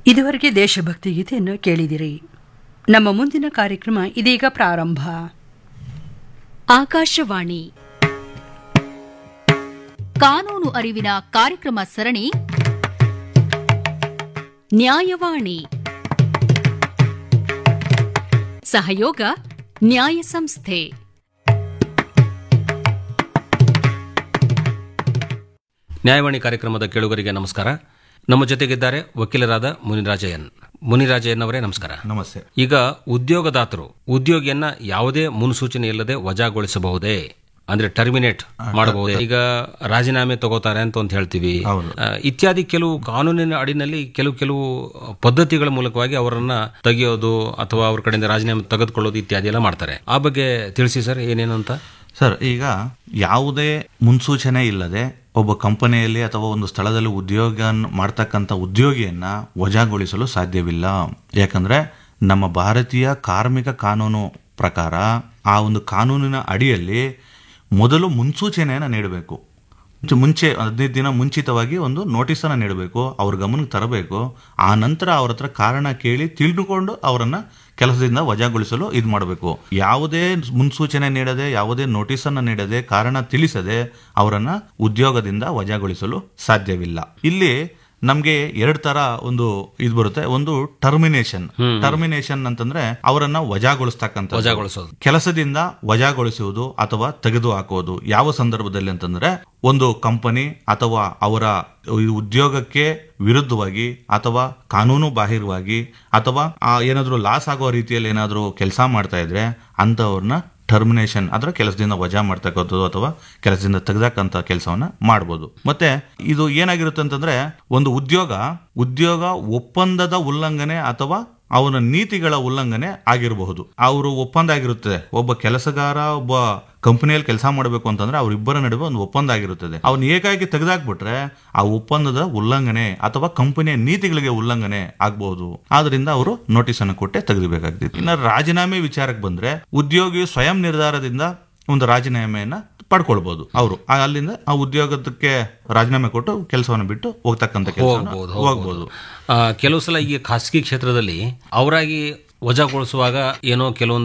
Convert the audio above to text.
ಇದುವರೆಗೆ ದೇಶಭಕ್ತಿ ಗೀತೆಯನ್ನು ಕೇಳಿದಿರಿ ನಮ್ಮ ಮುಂದಿನ ಕಾರ್ಯಕ್ರಮ ಇದೀಗ ಪ್ರಾರಂಭ ಆಕಾಶವಾಣಿ ಕಾನೂನು ಅರಿವಿನ ಕಾರ್ಯಕ್ರಮ ಸರಣಿ ನ್ಯಾಯವಾಣಿ ಸಹಯೋಗ ನ್ಯಾಯ ಸಂಸ್ಥೆ ನ್ಯಾಯವಾಣಿ ಕಾರ್ಯಕ್ರಮದ ಕೇಳುಗರಿಗೆ ನಮಸ್ಕಾರ ನಮ್ಮ ಜೊತೆಗಿದ್ದಾರೆ ವಕೀಲರಾದ ಮುನಿರಾಜಯ್ಯನ್ ಮುನಿರಾಜಯ್ಯನ್ ಅವರೇ ನಮಸ್ಕಾರ ನಮಸ್ತೆ ಈಗ ಉದ್ಯೋಗದಾತರು ಉದ್ಯೋಗಿಯನ್ನ ಯಾವುದೇ ಮುನ್ಸೂಚನೆ ಇಲ್ಲದೆ ವಜಾಗೊಳಿಸಬಹುದೇ ಅಂದ್ರೆ ಟರ್ಮಿನೇಟ್ ಮಾಡಬಹುದೇ ಈಗ ರಾಜೀನಾಮೆ ತಗೋತಾರೆ ಅಂತ ಅಂತ ಹೇಳ್ತೀವಿ ಹೌದು. ಆ, ಇತ್ಯಾದಿ ಕೆಲವು ಕಾನೂನಿನ ಅಡಿನಲ್ಲಿ ಕೆಲವು ಕೆಲವು ಪದ್ಧತಿಗಳ ಮೂಲಕವಾಗಿ ಅವರನ್ನ ತೆಗೆಯೋದು ಅಥವಾ ಅವ್ರ ಕಡೆಯಿಂದ ರಾಜೀನಾಮೆ ತೆಗೆದುಕೊಳ್ಳೋದು ಇತ್ಯಾದಿ ಎಲ್ಲ ಮಾಡ್ತಾರೆ ಆ ಬಗ್ಗೆ ತಿಳಿಸಿ ಸರ್ ಏನೇನು ಅಂತ ಸರ್ ಈಗ ಯಾವುದೇ ಮುನ್ಸೂಚನೆ ಇಲ್ಲದೆ ಒಬ್ಬ ಕಂಪನಿಯಲ್ಲಿ ಅಥವಾ ಒಂದು ಸ್ಥಳದಲ್ಲಿ ಉದ್ಯೋಗ ಮಾಡ್ತಕ್ಕಂಥ ಉದ್ಯೋಗಿಯನ್ನ ವಜಾಗೊಳಿಸಲು ಸಾಧ್ಯವಿಲ್ಲ ಯಾಕಂದ್ರೆ ನಮ್ಮ ಭಾರತೀಯ ಕಾರ್ಮಿಕ ಕಾನೂನು ಪ್ರಕಾರ ಆ ಒಂದು ಕಾನೂನಿನ ಅಡಿಯಲ್ಲಿ ಮೊದಲು ಮುನ್ಸೂಚನೆಯನ್ನು ನೀಡಬೇಕು ಮುಂಚೆ- ಮುಂಚೆ ಹದಿನೈದು ದಿನ ಮುಂಚಿತವಾಗಿ ಒಂದು ನೋಟಿಸನ್ನು ನೀಡಬೇಕು ಅವ್ರ ಗಮನಕ್ಕೆ ತರಬೇಕು ಆ ನಂತರ ಅವ್ರ ಹತ್ರ ಕಾರಣ ಕೇಳಿ ತಿಳಿದುಕೊಂಡು ಅವರನ್ನ ಕೆಲಸದಿಂದ ವಜಾಗೊಳಿಸಲು ಇದು ಮಾಡಬೇಕು ಯಾವುದೇ ಮುನ್ಸೂಚನೆ ನೀಡದೆ ಯಾವುದೇ ನೋಟಿಸನ್ನು ನೀಡದೆ ಕಾರಣ ತಿಳಿಸದೆ ಅವರನ್ನ ಉದ್ಯೋಗದಿಂದ ವಜಾಗೊಳಿಸಲು ಸಾಧ್ಯವಿಲ್ಲ ಇಲ್ಲಿ ನಮ್ಗೆ ಎರಡ್ ತರ ಒಂದು ಇದು ಬರುತ್ತೆ ಒಂದು ಟರ್ಮಿನೇಷನ್ ಟರ್ಮಿನೇಷನ್ ಅಂತಂದ್ರೆ ಅವರನ್ನ ವಜಾಗೊಳಿಸ್ತಕ್ಕಂಥ ವಜಾಗೊಳಿಸೋದು. ಕೆಲಸದಿಂದ ವಜಾಗೊಳಿಸುವುದು ಅಥವಾ ತೆಗೆದು ಹಾಕುವುದು ಯಾವ ಸಂದರ್ಭದಲ್ಲಿ ಅಂತಂದ್ರೆ ಒಂದು ಕಂಪನಿ ಅಥವಾ ಅವರ ಈ ಉದ್ಯೋಗಕ್ಕೆ ವಿರುದ್ಧವಾಗಿ ಅಥವಾ ಕಾನೂನು ಬಾಹಿರವಾಗಿ ಅಥವಾ ಆ ಏನಾದರೂ ಲಾಸ್ ಆಗೋ ರೀತಿಯಲ್ಲಿ ಏನಾದರೂ ಕೆಲಸ ಮಾಡ್ತಾ ಇದ್ರೆ ಅಂಥವ್ರನ್ನ ಟರ್ಮಿನೇಷನ್ ಅಂದ್ರೆ ಕೆಲಸದಿಂದ ವಜಾ ಮಾಡ್ತಕ್ಕಂಥದ್ದು ಅಥವಾ ಕೆಲಸದಿಂದ ತೆಗೆದಕ್ಕಂಥ ಕೆಲಸವನ್ನ ಮಾಡ್ಬೋದು ಮತ್ತೆ ಇದು ಏನಾಗಿರುತ್ತೆ ಅಂತಂದ್ರೆ ಒಂದು ಉದ್ಯೋಗ ಉದ್ಯೋಗ ಒಪ್ಪಂದದ ಉಲ್ಲಂಘನೆ ಅಥವಾ ಅವನ ನೀತಿಗಳ ಉಲ್ಲಂಘನೆ ಆಗಿರಬಹುದು ಅವರು ಒಪ್ಪಂದ ಆಗಿರುತ್ತದೆ ಒಬ್ಬ ಕೆಲಸಗಾರ ಒಬ್ಬ ಕಂಪನಿಯಲ್ಲಿ ಕೆಲಸ ಮಾಡಬೇಕು ಅಂತಂದ್ರೆ ಅವರಿಬ್ಬರ ನಡುವೆ ಒಂದು ಒಪ್ಪಂದ ಆಗಿರುತ್ತದೆ ಅವನು ಏಕಾಏಕಿ ತೆಗೆದಾಕ್ಬಿಟ್ರೆ ಆ ಒಪ್ಪಂದದ ಉಲ್ಲಂಘನೆ ಅಥವಾ ಕಂಪನಿಯ ನೀತಿಗಳಿಗೆ ಉಲ್ಲಂಘನೆ ಆಗಬಹುದು ಆದ್ರಿಂದ ಅವರು ನೋಟಿಸ್ ಅನ್ನು ಕೊಟ್ಟೆ ತೆಗೆದಬೇಕಾಗ್ತಿತ್ತು ಇನ್ನು ರಾಜೀನಾಮೆ ವಿಚಾರಕ್ಕೆ ಬಂದ್ರೆ ಉದ್ಯೋಗಿ ಸ್ವಯಂ ನಿರ್ಧಾರದಿಂದ ಒಂದು ರಾಜೀನಾಮೆಯನ್ನ ಪಡ್ಕೊಳ್ಬಹುದು ಅವರು ಅಲ್ಲಿಂದ ಆ ಉದ್ಯೋಗಕ್ಕೆ ರಾಜೀನಾಮೆ ಕೊಟ್ಟು ಕೆಲಸವನ್ನು ಬಿಟ್ಟು ಹೋಗ್ತಕ್ಕಂಥ ಕೆಲಸ ಹೋಗ್ಬೋದು ಹೋಗ್ಬೋದು ಆ, ಕೆಲವು ಸಲ ಈ ಖಾಸಗಿ ಕ್ಷೇತ್ರದಲ್ಲಿ ಅವರಾಗಿ ವಜಾಗೊಳಿಸುವಾಗ ಏನೋ ಕೆಲವೊಂದು